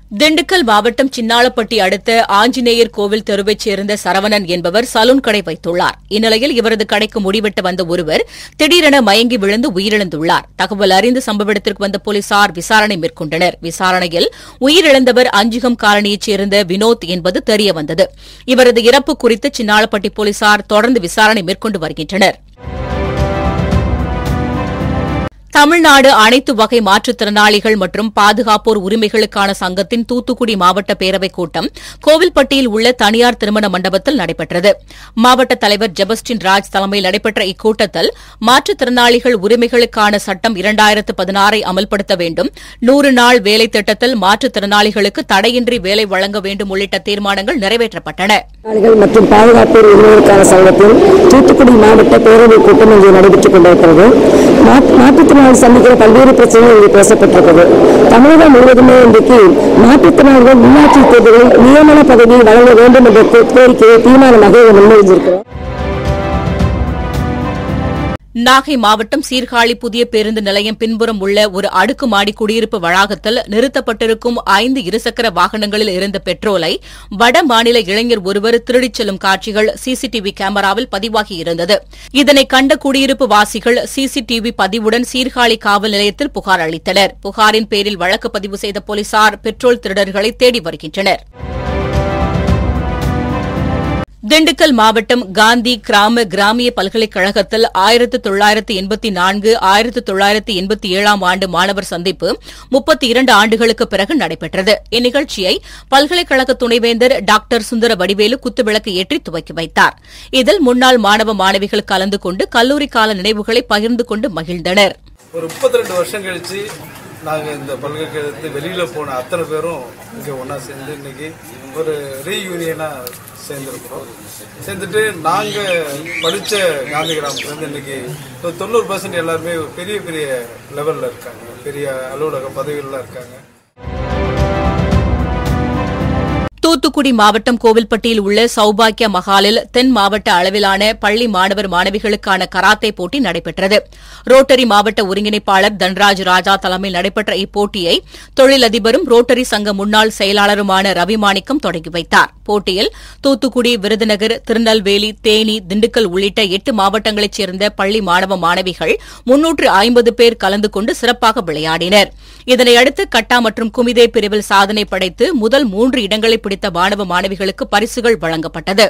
திண்டுக்கல் மாவட்டம் சின்னாளப்பட்டி அடுத்த ஆஞ்சநேயர் கோவில் தெருவைச் சேர்ந்த சரவணன் என்பவர் சலூன் கடை வைத்துள்ளார் இந்நிலையில் இவரது கடைக்கு முடிவிட்டு வந்த ஒருவர் திடீரென மயங்கி விழுந்து உயிரிழந்துள்ளார் தகவல் அறிந்து சம்பவ இடத்திற்கு வந்த போலீசார் விசாரணை மேற்கொண்டனர் விசாரணையில் உயிரிழந்தவர் அஞ்சுகம் காலனியைச் சேர்ந்த வினோத் என்பது தெரியவந்தது இவரது இறப்பு குறித்து சின்னாளப்பட்டி போலீசார் தொடர்ந்து விசாரணை மேற்கொண்டு வருகின்றனர் தமிழ்நாடு அனைத்து வகை மாற்றுத்திறனாளிகள் மற்றும் பாதுகாப்போர் உரிமைகளுக்கான சங்கத்தின் தூத்துக்குடி மாவட்ட பேரவைக் கூட்டம் கோவில்பட்டியில் உள்ள தனியார் திருமண மண்டபத்தில் நடைபெற்றது மாவட்ட தலைவர் ஜெபஸ்டின் ராஜ் தலைமையில் நடைபெற்ற இக்கூட்டத்தில் மாற்றுத்திறனாளிகள் உரிமைகளுக்கான சட்டம் இரண்டாயிரத்து பதினாறை அமல்படுத்த வேண்டும் நூறு நாள் வேலை திட்டத்தில் மாற்றுத்திறனாளிகளுக்கு தடையின்றி வேலை வழங்க வேண்டும் உள்ளிட்ட தீர்மானங்கள் நிறைவேற்றப்பட்டன தொழிலாளிகள் மற்றும் பாதுகாப்போர் உரிமைகளுக்கான சங்கத்தில் தூத்துக்குடி மாவட்ட பேரவைக் கூட்டம் இங்கே நடைபெற்றுக் கொண்டிருக்கிறது மாற்று- மாற்றுத்திறனாளி சந்திக்கிற பல்வேறு பிரச்சனைகள் இங்கே பேசப்பட்டிருக்கிறது தமிழகம் முழுவதுமே இன்றைக்கு மாற்றுத்திறனாளிகள் உள்ளாட்சி தேர்தலில் நியமன பதவியை வழங்க வேண்டும் என்ற கோ- கோரிக்கையை தீர்மானமாக இங்கே முன்மொழிந்திருக்கிறோம் நாகை மாவட்டம் சீர்காழி புதிய பேருந்து நிலையம் பின்புறம் உள்ள ஒரு அடுக்குமாடி குடியிருப்பு வளாகத்தில் நிறுத்தப்பட்டிருக்கும் ஐந்து இருசக்கர வாகனங்களில் இருந்த பெட்ரோலை வட மாநில இளைஞர் ஒருவர் திருடிச் செல்லும் காட்சிகள் சிசிடிவி கேமராவில் பதிவாகியிருந்தது இதனை கண்ட குடியிருப்பு வாசிகள் சிசிடிவி பதிவுடன் சீர்காழி காவல் நிலையத்தில் புகார் அளித்தனர் புகாரின் பேரில் வழக்கு பதிவு செய்த போலீசார் பெட்ரோல் திருடர்களை தேடி வருகின்றனர் திண்டுக்கல் மாவட்டம் காந்தி கிராம கிராமிய பல்கலைக்கழகத்தில் ஆயிரத்து தொள்ளாயிரத்து எண்பத்தி நான்கு ஆயிரத்து தொள்ளாயிரத்து எண்பத்தி ஏழாம் ஆண்டு மாணவர் சந்திப்பு முப்பத்தி இரண்டு ஆண்டுகளுக்கு பிறகு நடைபெற்றது இந்நிகழ்ச்சியை பல்கலைக்கழக துணைவேந்தர் டாக்டர் சுந்தர வடிவேலு குத்துவிளக்கு ஏற்றி துவக்கி வைத்தார் இதில் முன்னாள் மாணவ மாணவிகள் கலந்து கொண்டு கல்லூரி கால நினைவுகளை பகிர்ந்து கொண்டு மகிழ்ந்தனர் ஒரு முப்பத்தி ரெண்டு வருஷம் கழிச்சு நாங்கள் இந்த பல்கலைக்கழகத்து வெளியில் போன அத்தனை பேரும் இங்கே ஒன்றா சேர்ந்து இன்னைக்கு ஒரு ரீயூனியனாக சேர்ந்துருக்கிறோம் சேர்ந்துட்டு நாங்கள் படித்த காந்தி கிராமத்துலேருந்து இன்னைக்கு ஒரு தொண்ணூறு பர்சன்ட் எல்லாருமே ஒரு பெரிய பெரிய லெவலில் இருக்காங்க பெரிய அலுவலக பதவிகளில் இருக்காங்க தூத்துக்குடி மாவட்டம் கோவில்பட்டியில் உள்ள சௌபாக்கிய மஹாலில் தென் மாவட்ட அளவிலான பள்ளி மாணவர் மாணவிகளுக்கான கராத்தே போட்டி நடைபெற்றது ரோட்டரி மாவட்ட ஒருங்கிணைப்பாளர் தன்ராஜ் ராஜா தலைமையில் நடைபெற்ற இப்போட்டியை தொழிலதிபரும் ரோட்டரி சங்க முன்னாள் செயலாளருமான ரவி மாணிக்கம் தொடங்கி வைத்தார் போட்டியில் தூத்துக்குடி விருதுநகர் திருநெல்வேலி தேனி திண்டுக்கல் உள்ளிட்ட எட்டு மாவட்டங்களைச் சேர்ந்த பள்ளி மாணவ மாணவிகள் முன்னூற்று ஐம்பது பேர் கலந்து கொண்டு சிறப்பாக விளையாடினர் இதனையடுத்து கட்டா மற்றும் குமிதே பிரிவில் சாதனை படைத்து முதல் மூன்று இடங்களை பிடித்த மாணவ மாணவிகளுக்கு பரிசுகள் வழங்கப்பட்டது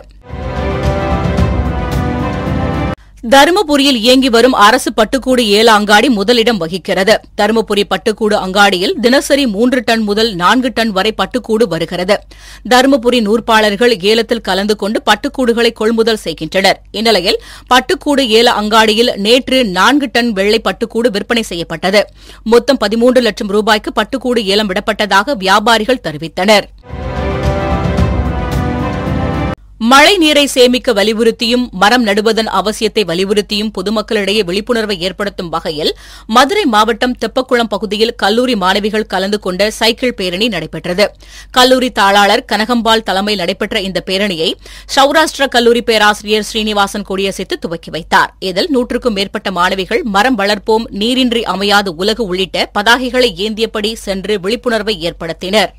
தருமபுரியில் இயங்கி வரும் அரசு பட்டுக்கூடு ஏல அங்காடி முதலிடம் வகிக்கிறது தருமபுரி பட்டுக்கூடு அங்காடியில் தினசரி மூன்று டன் முதல் நான்கு டன் வரை பட்டுக்கூடு வருகிறது தருமபுரி நூற்பாளர்கள் ஏலத்தில் கலந்து கொண்டு பட்டுக்கூடுகளை கொள்முதல் செய்கின்றனர் இந்நிலையில் பட்டுக்கூடு ஏல அங்காடியில் நேற்று நான்கு டன் வெள்ளை பட்டுக்கூடு விற்பனை செய்யப்பட்டது மொத்தம் பதிமூன்று லட்சம் ரூபாய்க்கு பட்டுக்கூடு ஏலம் விடப்பட்டதாக வியாபாரிகள் தெரிவித்தனர் மழை நீரை சேமிக்க வலியுறுத்தியும் மரம் நடுவதன் அவசியத்தை வலியுறுத்தியும் பொதுமக்களிடையே விழிப்புணர்வை ஏற்படுத்தும் வகையில் மதுரை மாவட்டம் தெப்பக்குளம் பகுதியில் கல்லூரி மாணவிகள் கலந்து கொண்ட சைக்கிள் பேரணி நடைபெற்றது கல்லூரி தாளாளர் கனகம்பாள் தலைமையில் நடைபெற்ற இந்த பேரணியை சௌராஷ்டிர கல்லூரி பேராசிரியர் ஸ்ரீனிவாசன் கொடியசைத்து துவக்கி வைத்தார் இதில் நூற்றுக்கும் மேற்பட்ட மாணவிகள் மரம் வளர்ப்போம் நீரின்றி அமையாத உலகு உள்ளிட்ட பதாகைகளை ஏந்தியபடி சென்று விழிப்புணர்வை ஏற்படுத்தினர்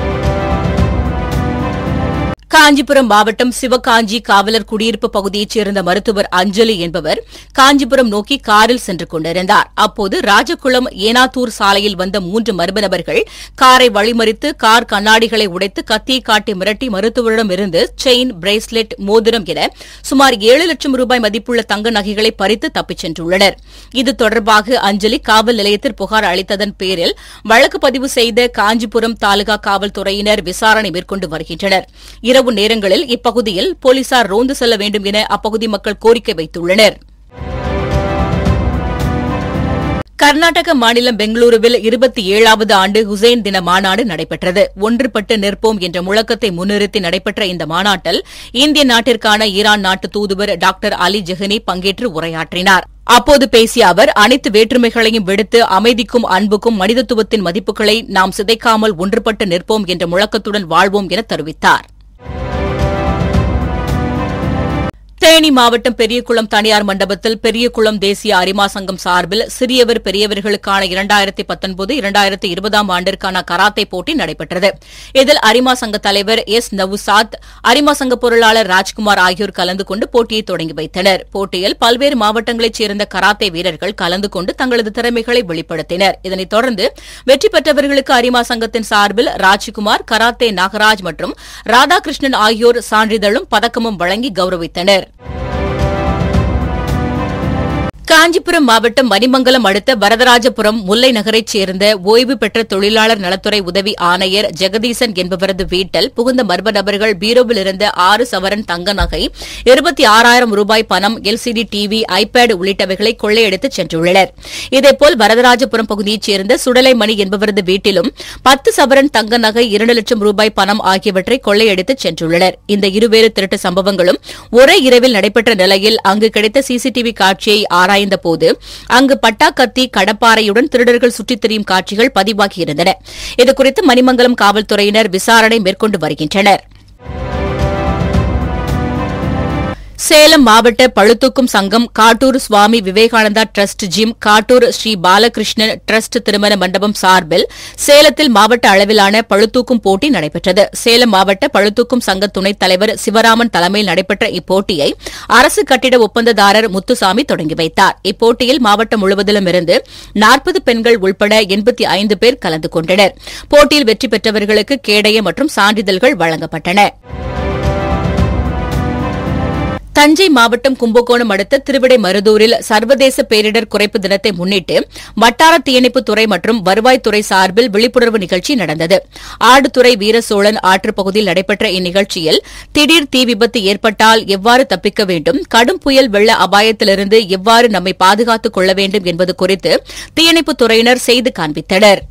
காஞ்சிபுரம் மாவட்டம் சிவகாஞ்சி காவலர் குடியிருப்பு பகுதியைச் சேர்ந்த மருத்துவர் அஞ்சலி என்பவர் காஞ்சிபுரம் நோக்கி காரில் சென்று கொண்டிருந்தார் அப்போது ராஜகுளம் ஏனாத்தூர் சாலையில் வந்த மூன்று மர்ம நபர்கள் காரை வழிமறித்து கார் கண்ணாடிகளை உடைத்து கத்தியை காட்டி மிரட்டி மருத்துவரிடமிருந்து செயின் பிரேஸ்லெட் மோதிரம் என சுமார் ஏழு லட்சம் ரூபாய் மதிப்புள்ள தங்க நகைகளை பறித்து தப்பிச் சென்றுள்ளனர் இது தொடர்பாக அஞ்சலி காவல் நிலையத்தில் புகார் அளித்ததன் பேரில் வழக்கு பதிவு செய்த காஞ்சிபுரம் தாலுகா காவல்துறையினர் விசாரணை மேற்கொண்டு வருகின்றனர் இரவு நேரங்களில் இப்பகுதியில் போலீசார் ரோந்து செல்ல வேண்டும் என அப்பகுதி மக்கள் கோரிக்கை வைத்துள்ளனர் கர்நாடக மாநிலம் பெங்களூருவில் இருபத்தி ஏழாவது ஆண்டு ஹுசைன் தின மாநாடு நடைபெற்றது ஒன்றுபட்டு நிற்போம் என்ற முழக்கத்தை முன்னிறுத்தி நடைபெற்ற இந்த மாநாட்டில் இந்திய நாட்டிற்கான ஈரான் நாட்டு தூதுவர் டாக்டர் அலி ஜெஹனி பங்கேற்று உரையாற்றினார் அப்போது பேசிய அவர் அனைத்து வேற்றுமைகளையும் விடுத்து அமைதிக்கும் அன்புக்கும் மனிதத்துவத்தின் மதிப்புகளை நாம் சிதைக்காமல் ஒன்றுபட்டு நிற்போம் என்ற முழக்கத்துடன் வாழ்வோம் என தெரிவித்தார் தேனி மாவட்டம் பெரியகுளம் தனியார் மண்டபத்தில் பெரியகுளம் தேசிய அரிமா சங்கம் சார்பில் சிறியவர் பெரியவர்களுக்கான இரண்டாயிரத்தி பத்தொன்பது இரண்டாயிரத்தி இருபதாம் ஆண்டிற்கான கராத்தே போட்டி நடைபெற்றது இதில் அரிமா சங்க தலைவர் எஸ் நவுசாத் அரிமா சங்க பொருளாளர் ராஜ்குமார் ஆகியோர் கலந்து கொண்டு போட்டியை தொடங்கி வைத்தனர் போட்டியில் பல்வேறு மாவட்டங்களைச் சேர்ந்த கராத்தே வீரர்கள் கலந்து கொண்டு தங்களது திறமைகளை வெளிப்படுத்தினர் இதனைத் தொடர்ந்து வெற்றி பெற்றவர்களுக்கு அரிமா சங்கத்தின் சார்பில் ராஜ்குமார் கராத்தே நாகராஜ் மற்றும் ராதாகிருஷ்ணன் ஆகியோர் சான்றிதழும் பதக்கமும் வழங்கி கௌரவித்தனர் காஞ்சிபுரம் மாவட்டம் மணிமங்கலம் அடுத்த வரதராஜபுரம் முல்லை நகரைச் சேர்ந்த ஓய்வு பெற்ற தொழிலாளர் நலத்துறை உதவி ஆணையர் ஜெகதீசன் என்பவரது வீட்டில் புகுந்த மர்ம நபர்கள் பீரோவில் இருந்த ஆறு சவரன் தங்க நகை இருபத்தி ஆறாயிரம் ரூபாய் பணம் எல்சிடி டிவி ஐபேட் உள்ளிட்டவைகளை கொள்ளையடித்து சென்றுள்ளனர் இதேபோல் வரதராஜபுரம் பகுதியைச் சேர்ந்த சுடலைமணி என்பவரது வீட்டிலும் பத்து சவரன் தங்க நகை இரண்டு லட்சம் ரூபாய் பணம் ஆகியவற்றை கொள்ளையடித்து சென்றுள்ளனர் இந்த இருவேறு திருட்டு சம்பவங்களும் ஒரே இரவில் நடைபெற்ற நிலையில் அங்கு கிடைத்த சிசிடிவி காட்சியை ஆராய்ந்த போது அங்கு பட்டாக்கத்தி கடப்பாறையுடன் திருடர்கள் சுற்றித் திரியும் காட்சிகள் பதிவாகியிருந்தன இதுகுறித்து மணிமங்கலம் காவல்துறையினர் விசாரணை மேற்கொண்டு வருகின்றனர் சேலம் மாவட்ட பழுத்தூக்கும் சங்கம் Kattur Swami Vivekananda trust gym Kattur Shri Balakrishnan trust திருமண மண்டபம் சார்பில் சேலத்தில் மாவட்ட அளவிலான பழுத்தூக்கும் போட்டி நடைபெற்றது சேலம் மாவட்ட பழுத்தூக்கும் சங்க துணைத் தலைவர் சிவராமன் தலைமையில் நடைபெற்ற இப்போட்டியை அரசு கட்டிட ஒப்பந்ததாரர் முத்துசாமி தொடங்கி வைத்தார் இப்போட்டியில் மாவட்டம் முழுவதிலும் இருந்து நாற்பது பெண்கள் உள்பட எண்பத்தி ஐந்து பேர் கலந்து கொண்டனர் போட்டியில் வெற்றி பெற்றவர்களுக்கு கேடயம் மற்றும் சான்றிதழ்கள் வழங்கப்பட்டன தஞ்சை மாவட்டம் கும்பகோணம் அடுத்த திருவிடை மருதூரில் சர்வதேச பேரிடர் குறைப்பு தினத்தை முன்னிட்டு வட்டார தீயணைப்புத் துறை மற்றும் வருவாய்த்துறை சார்பில் விழிப்புணர்வு நிகழ்ச்சி நடந்தது ஆடுதுறை வீரசோழன் ஆற்றுப் பகுதியில் நடைபெற்ற இந்நிகழ்ச்சியில் திடீர் தீ விபத்து ஏற்பட்டால் எவ்வாறு தப்பிக்க வேண்டும் கடும் புயல் வெள்ள அபாயத்திலிருந்து எவ்வாறு நம்மை பாதுகாத்துக் கொள்ள வேண்டும் என்பது குறித்து தீயணைப்புத் துறையினர் செய்து காண்பித்தனர்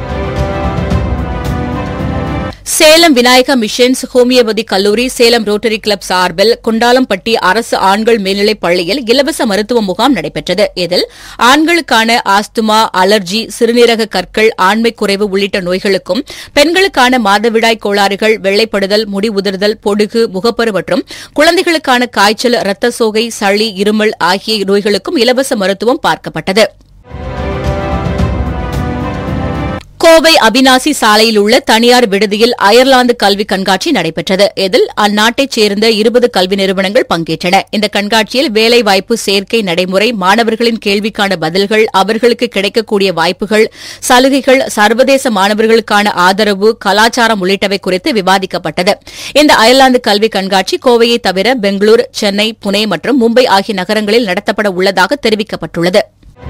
சேலம் விநாயகா மிஷன்ஸ் ஹோமியோபதி கல்லூரி சேலம் ரோட்டரி கிளப் சார்பில் குண்டாலம்பட்டி அரசு ஆண்கள் மேல்நிலைப் பள்ளியில் இலவச மருத்துவ முகாம் நடைபெற்றது இதில் ஆண்களுக்கான ஆஸ்துமா அலர்ஜி சிறுநீரக கற்கள் ஆண்மை குறைவு உள்ளிட்ட நோய்களுக்கும் பெண்களுக்கான மாதவிடாய் கோளாறுகள் வெள்ளைப்படுதல் முடி உதிர்தல் பொடுகு முகப்பரு மற்றும் குழந்தைகளுக்கான காய்ச்சல் இரத்த சோகை சளி இருமல் ஆகிய நோய்களுக்கும் இலவச மருத்துவம் பார்க்கப்பட்டது கோவை அபினாசி சாலையில் உள்ள தனியார் விடுதியில் அயர்லாந்து கல்வி கண்காட்சி நடைபெற்றது இதில் அந்நாட்டைச் சேர்ந்த இருபது கல்வி நிறுவனங்கள் பங்கேற்றன இந்த கண்காட்சியில் வேலைவாய்ப்பு சேர்க்கை நடைமுறை மாணவர்களின் கேள்விக்கான பதில்கள் அவர்களுக்கு கிடைக்கக்கூடிய வாய்ப்புகள் சலுகைகள் சர்வதேச மாணவர்களுக்கான ஆதரவு கலாச்சாரம் உள்ளிட்டவை குறித்து விவாதிக்கப்பட்டது இந்த அயர்லாந்து கல்வி கண்காட்சி கோவையை தவிர பெங்களூரு சென்னை புனே மற்றும் மும்பை ஆகிய நகரங்களில் நடத்தப்பட உள்ளதாக தெரிவிக்கப்பட்டுள்ளது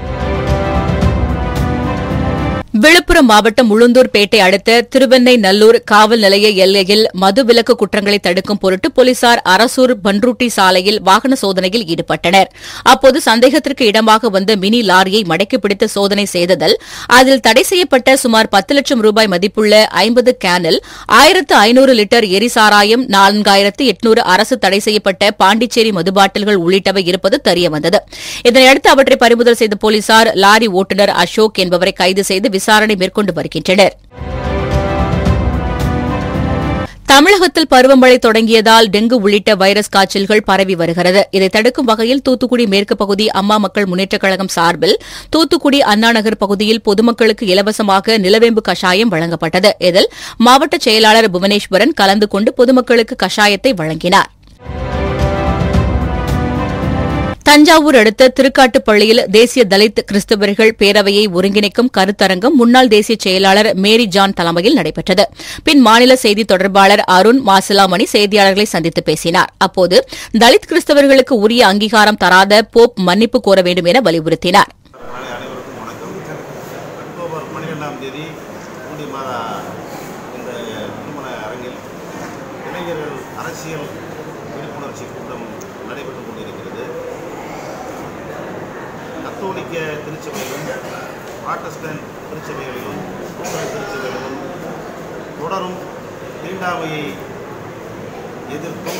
விழுப்புரம் மாவட்டம் உளுந்தூர்பேட்டை அடுத்த திருவெண்ணை நல்லூர் காவல் நிலைய எல்லையில் மதுவிலக்கு குற்றங்களை தடுக்கும் பொருட்டு போலீசார் அரசூர் பன்ருட்டி சாலையில் வாகன சோதனையில் ஈடுபட்டனர் அப்போது சந்தேகத்திற்கு இடமாக வந்த மினி லாரியை மடக்கி பிடித்து சோதனை செய்ததில் அதில் தடை செய்யப்பட்ட சுமார் பத்து லட்சம் ரூபாய் மதிப்புள்ள ஐம்பது கேனில் ஆயிரத்து ஐநூறு லிட்டர் எரிசாராயம் நான்காயிரத்து எட்நூறு அரசு தடை செய்யப்பட்ட பாண்டிச்சேரி மது பாட்டில்கள் உள்ளிட்டவை இருப்பது தெரியவந்தது இதனையடுத்து அவற்றை பறிமுதல் செய்த போலீசார் லாரி ஓட்டுநர் அசோக் என்பவரை கைது செய்து விசாரணை மேற்கொண்டு வருகின்றனர் தமிழகத்தில் பருவமழை தொடங்கியதால் டெங்கு உள்ளிட்ட வைரஸ் காய்ச்சல்கள் பரவி வருகிறது இதை தடுக்கும் வகையில் தூத்துக்குடி மேற்கு பகுதி அம்மா மக்கள் முன்னேற்றக் கழகம் சார்பில் தூத்துக்குடி அண்ணாநகர் பகுதியில் பொதுமக்களுக்கு இலவசமாக நிலவேம்பு கஷாயம் வழங்கப்பட்டது இதில் மாவட்ட செயலாளர் புவனேஸ்வரன் கலந்து கொண்டு பொதுமக்களுக்கு கஷாயத்தை வழங்கினார் தஞ்சாவூர் அடுத்த திருக்காட்டுப்பள்ளியில் தேசிய தலித் கிறிஸ்தவர்கள் பேரவையை ஒருங்கிணைக்கும் கருத்தரங்கம் முன்னாள் தேசிய செயலாளர் மேரி ஜான் தலைமையில் நடைபெற்றது பின் மாநில செய்தி தொடர்பாளர் அருண் மாசிலாமணி செய்தியாளர்களை சந்தித்து பேசினார் அப்போது தலித் கிறிஸ்தவர்களுக்கு உரிய அங்கீகாரம் தராத போப் மன்னிப்பு கோர வேண்டும் என வலியுறுத்தினார் நாளை அனைவருக்கும் வணக்கம் அக்டோபர் பன்னிரெண்டாம் தேதி மூடி மாத இந்த திருமண அரங்கில் இளைஞர்கள் அரசியல் விழிப்புணர்ச்சி கூட்டம் நடைபெற்றுக் கொண்டிருக்கிறது கத்தோலிக்க திருச்சபையிலும் பாட்டஸ்டன் திருச்சபைகளிலும் லூத்தரன் திருச்சபைகளிலும் தொடரும் தீண்டாமையை எதிர்க்கும்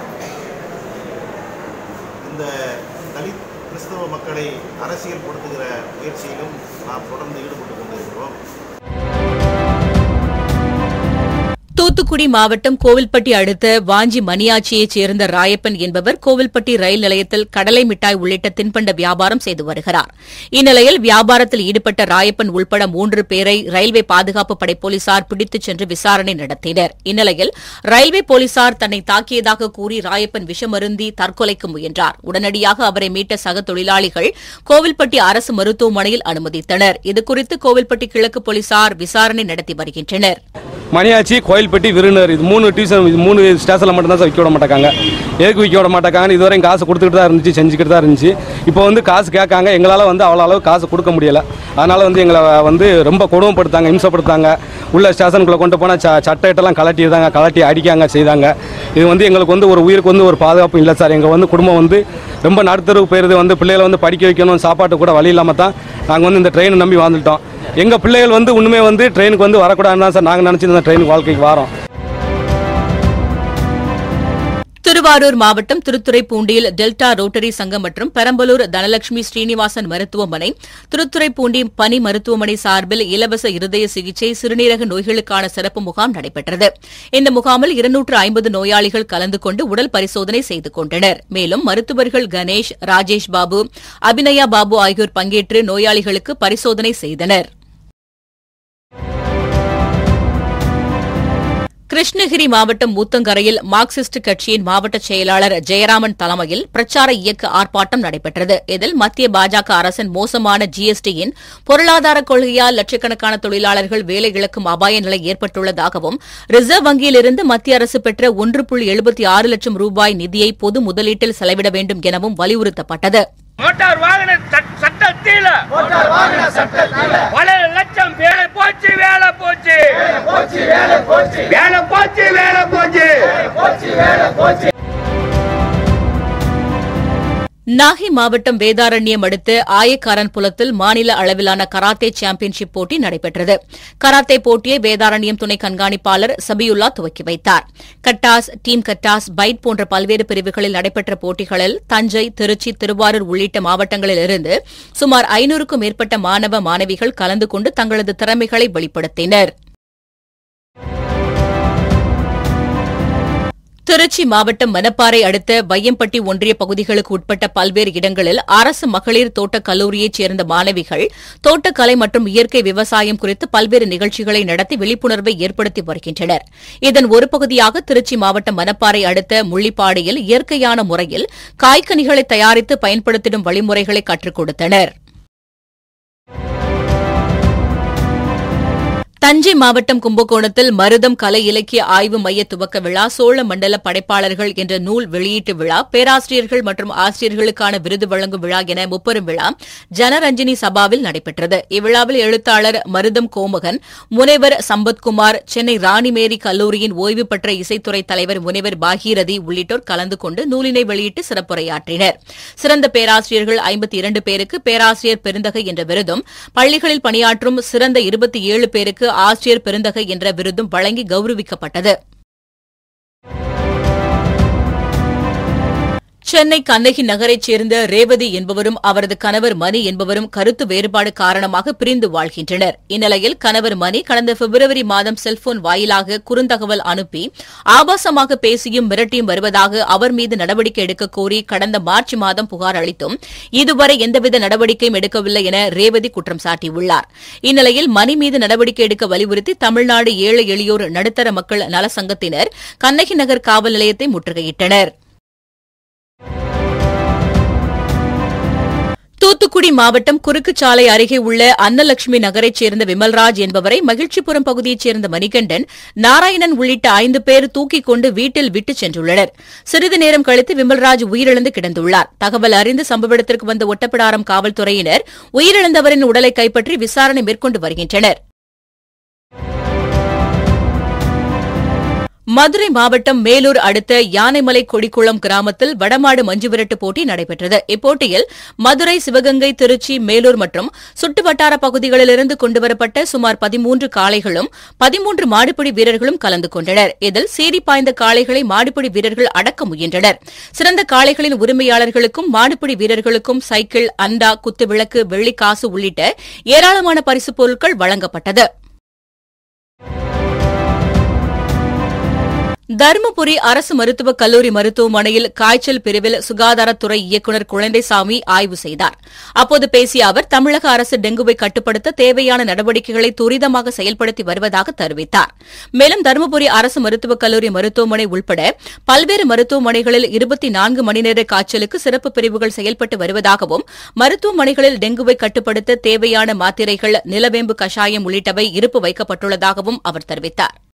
இந்த தலித் கிறிஸ்தவ மக்களை அரசியல் படுத்துகிற முயற்சியிலும் நாம் தொடர்ந்து ஈடுபட்டு கொண்டிருக்கிறோம் தூத்துக்குடி மாவட்டம் கோவில்பட்டி அடுத்த வாஞ்சி மணியாச்சியைச் சேர்ந்த ராயப்பன் என்பவர் கோவில்பட்டி ரயில் நிலையத்தில் கடலை மிட்டாய் உள்ளிட்ட தின்பண்ட வியாபாரம் செய்து வருகிறார் இந்நிலையில் வியாபாரத்தில் ஈடுபட்ட ராயப்பன் உள்பட மூன்று பேரை ரயில்வே பாதுகாப்பு படை போலீசார் பிடித்துச் சென்று விசாரணை நடத்தினர் இந்நிலையில் ரயில்வே போலீசார் தன்னை தாக்கியதாக கூறி ராயப்பன் விஷமருந்தி தற்கொலைக்கு முயன்றார் உடனடியாக அவரை மீட்ட சக தொழிலாளிகள் கோவில்பட்டி அரசு மருத்துவமனையில் அனுமதித்தனர் இதுகுறித்து கோவில்பட்டி கிழக்கு போலீசார் விசாரணை நடத்தி வருகின்றனர் மணியாச்சி கோயில்பட்டி விருந்தர் இது மூணு டியூஷன் இது மூணு ஸ்டேஷனில் மட்டும்தான் சார் விற்க விட மாட்டாங்க எதுக்கு விற்க விட மாட்டாங்கன்னு இதுவரையும் காசு கொடுத்துக்கிட்டு தான் இருந்துச்சு செஞ்சுக்கிட்டு தான் இருந்துச்சு இப்போ வந்து காசு கேட்காங்க எங்களால் வந்து அவ்வளோ அளவு காசு கொடுக்க முடியல அதனால் வந்து எங்களை வந்து ரொம்ப கொடுமைப்படுத்தாங்க இம்சப்படுத்தாங்க உள்ள ஸ்டேஷனுக்குள்ளே கொண்டு போனால் ச சட்டையெல்லாம் கலட்டிடுதாங்க கலட்டி அடிக்காங்க செய்தாங்க இது வந்து எங்களுக்கு வந்து ஒரு உயிருக்கு வந்து ஒரு பாதுகாப்பு இல்லை சார் எங்கள் வந்து குடும்பம் வந்து ரொம்ப நடுத்தருக்கு போயிருது வந்து பிள்ளைகளை வந்து படிக்க வைக்கணும் சாப்பாட்டு கூட வழி இல்லாமல் தான் நாங்கள் வந்து இந்த ட்ரெயினை நம்பி வாழ்ந்துட்டோம் எங்கள் பிள்ளைகள் வந்து ஒன்றுமே வந்து ட்ரெயினுக்கு வந்து வரக்கூடாதுன்னு தான் சார் நாங்கள் நினச்சி இந்த ட்ரெயினுக்கு வாழ்க்கைக்கு வரோம் திருவாரூர் மாவட்டம் திருத்துறைப்பூண்டியில் டெல்டா ரோட்டரி சங்கம் மற்றும் பெரம்பலூர் தனலட்சுமி ஸ்ரீனிவாசன் மருத்துவமனை திருத்துறைப்பூண்டி பனி மருத்துவமனை சார்பில் இலவச இருதய சிகிச்சை சிறுநீரக நோய்களுக்கான சிறப்பு முகாம் நடைபெற்றது இந்த முகாமில் இருநூற்று ஐம்பது நோயாளிகள் கலந்து கொண்டு உடல் பரிசோதனை செய்து கொண்டனர் மேலும் மருத்துவர்கள் கணேஷ் ராஜேஷ் பாபு அபிநயா பாபு ஆகியோர் பங்கேற்று நோயாளிகளுக்கு பரிசோதனை செய்தனர் கிருஷ்ணகிரி மாவட்டம் ஊத்தங்கரையில் மார்க்சிஸ்ட் கட்சியின் மாவட்ட செயலாளர் ஜெயராமன் தலைமையில் பிரச்சார இயக்க ஆர்ப்பாட்டம் நடைபெற்றது இதில் மத்திய பாஜக அரசின் மோசமான ஜிஎஸ்டியின் பொருளாதார கொள்கையால் லட்சக்கணக்கான தொழிலாளர்கள் வேலை இழக்கும் அபாய நிலை ஏற்பட்டுள்ளதாகவும் ரிசர்வ் வங்கியிலிருந்து மத்திய அரசு பெற்ற ஒன்று புள்ளி எழுபத்தி ஆறு லட்சம் ரூபாய் நிதியை பொது முதலீட்டில் செலவிட வேண்டும் எனவும் வலியுறுத்தப்பட்டது மோட்டார் வாகன சட்- சட்டத்தில பல லட்சம் வேலை போச்சு வேலை போச்சு வேலை போச்சு வேலை போச்சு நாகை மாவட்டம் வேதாரண்யம் அடுத்த ஆயக்காரன் புலத்தில் மாநில அளவிலான கராத்தே சாம்பியன்ஷிப் போட்டி நடைபெற்றது கராத்தே போட்டியை வேதாரண்யம் துணை கண்காணிப்பாளர் சபியுல்லா துவக்கி வைத்தார் கட்டாஸ் டீம் கட்டாஸ் பைட் போன்ற பல்வேறு பிரிவுகளில் நடைபெற்ற போட்டிகளில் தஞ்சை திருச்சி திருவாரூர் உள்ளிட்ட மாவட்டங்களில் இருந்து சுமார் ஐநூறுக்கும் மேற்பட்ட மாணவ மாணவிகள் கலந்து கொண்டு தங்களது திறமைகளை வெளிப்படுத்தினர் திருச்சி மாவட்டம் மணப்பாறை அடுத்த வையம்பட்டி ஒன்றிய பகுதிகளுக்கு உட்பட்ட பல்வேறு இடங்களில் அரசு மகளிர் தோட்டக் கல்லூரியைச் சேர்ந்த மாணவிகள் தோட்டக்கலை மற்றும் இயற்கை விவசாயம் குறித்து பல்வேறு நிகழ்ச்சிகளை நடத்தி விழிப்புணர்வை ஏற்படுத்தி வருகின்றனர் இதன் ஒரு பகுதியாக திருச்சி மாவட்டம் மணப்பாறை அடுத்த முள்ளிப்பாடியில் இயற்கையான முறையில் காய்கனிகளை தயாரித்து பயன்படுத்திடும் வழிமுறைகளை கற்றுக் கொடுத்தனர் தஞ்சை மாவட்டம் கும்பகோணத்தில் மருதம் கலை இலக்கிய ஆய்வு மைய துவக்க விழா சோழ மண்டல படைப்பாளர்கள் என்ற நூல் வெளியீட்டு விழா பேராசிரியர்கள் மற்றும் ஆசிரியர்களுக்கான விருது வழங்கும் விழா என முப்பெரும் விழா ஜனரஞ்சினி சபாவில் நடைபெற்றது இவ்விழாவில் எழுத்தாளர் மருதம் கோமகன் முனைவர் சம்பத்குமார் சென்னை ராணிமேரி கல்லூரியின் ஓய்வு பெற்ற இசைத்துறை தலைவர் முனைவர் பாகீரதி உள்ளிட்டோர் கலந்து கொண்டு நூலினை வெளியிட்டு சிறப்புரையாற்றினர் சிறந்த பேராசிரியர்கள் ஐம்பத்தி இரண்டு பேருக்கு பேராசிரியர் பெருந்தகை என்ற விருதும் பள்ளிகளில் பணியாற்றும் சிறந்த இருபத்தி ஏழு பேருக்கு ஆசிரியர் பெருந்தகை என்ற விருதும் வழங்கி கௌரவிக்கப்பட்டது சென்னை கண்ணகி நகரைச் சேர்ந்த ரேவதி என்பவரும் அவரது கணவர் மணி என்பவரும் கருத்து வேறுபாடு காரணமாக பிரிந்து வாழ்கின்றனர் இந்நிலையில் கணவர் மணி கடந்த பிப்ரவரி மாதம் செல்போன் வாயிலாக குறுந்தகவல் அனுப்பி ஆபாசமாக பேசியும் மிரட்டியும் வருவதாக அவர் மீது நடவடிக்கை எடுக்கக் கோரி கடந்த மார்ச் மாதம் புகார் அளித்தும் இதுவரை எந்தவித நடவடிக்கையும் எடுக்கவில்லை என ரேவதி குற்றம் சாட்டியுள்ளார் இந்நிலையில் மணி மீது நடவடிக்கை எடுக்க வலியுறுத்தி தமிழ்நாடு ஏழை எளியோர் நடுத்தர மக்கள் நல சங்கத்தினர் கண்ணகி நகர் காவல் நிலையத்தை முற்றுகையிட்டனர் தூத்துக்குடி மாவட்டம் குறுக்குச்சாலை அருகே உள்ள அன்னலட்சுமி நகரைச் சேர்ந்த விமல்ராஜ் என்பவரை மகிழ்ச்சிபுரம் பகுதியைச் சேர்ந்த மணிகண்டன் நாராயணன் உள்ளிட்ட ஐந்து பேர் தூக்கிக் கொண்டு வீட்டில் விட்டுச் சென்றுள்ளனர் சிறிது நேரம் கழித்து விமல்ராஜ் உயிரிழந்து கிடந்துள்ளார் தகவல் அறிந்து சம்பவ இடத்திற்கு வந்த ஒட்டப்பிடாரம் காவல்துறையினர் உயிரிழந்தவரின் உடலை கைப்பற்றி விசாரணை மேற்கொண்டு வருகின்றனர் மதுரை மாவட்டம் மேலூர் அடுத்த யானைமலை கொடிக்குளம் கிராமத்தில் வடமாடு மஞ்சுவிரட்டு போட்டி நடைபெற்றது இப்போட்டியில் மதுரை சிவகங்கை திருச்சி மேலூர் மற்றும் சுற்றுவட்டார பகுதிகளிலிருந்து கொண்டுவரப்பட்ட சுமார் பதிமூன்று காளைகளும் பதிமூன்று மாடுபிடி வீரர்களும் கலந்து கொண்டனர் இதில் சீறி பாய்ந்த காளைகளை மாடுபிடி வீரர்கள் அடக்க முயன்றனர் சிறந்த காளைகளின் உரிமையாளர்களுக்கும் மாடுபிடி வீரர்களுக்கும் சைக்கிள் அண்டா குத்துவிளக்கு வெள்ளிக்காசு உள்ளிட்ட ஏராளமான பரிசுப் பொருட்கள் வழங்கப்பட்டது தருமபுரி அரசு மருத்துவக் கல்லூரி மருத்துவமனையில் காய்ச்சல் பிரிவில் சுகாதாரத்துறை இயக்குநர் குழந்தைசாமி ஆய்வு செய்தார் அப்போது பேசிய அவர் தமிழக அரசு டெங்குவை கட்டுப்படுத்த தேவையான நடவடிக்கைகளை துரிதமாக செயல்படுத்தி வருவதாக தெரிவித்தார் மேலும் தருமபுரி அரசு மருத்துவக் கல்லூரி மருத்துவமனை உட்பட பல்வேறு மருத்துவமனைகளில் இருபத்தி நான்கு மணி நேர காய்ச்சலுக்கு சிறப்பு பிரிவுகள் செயல்பட்டு வருவதாகவும் மருத்துவமனைகளில் டெங்குவை கட்டுப்படுத்த தேவையான மாத்திரைகள் நிலவேம்பு கஷாயம் உள்ளிட்டவை இருப்பு வைக்கப்பட்டுள்ளதாகவும் அவர் தெரிவித்தார்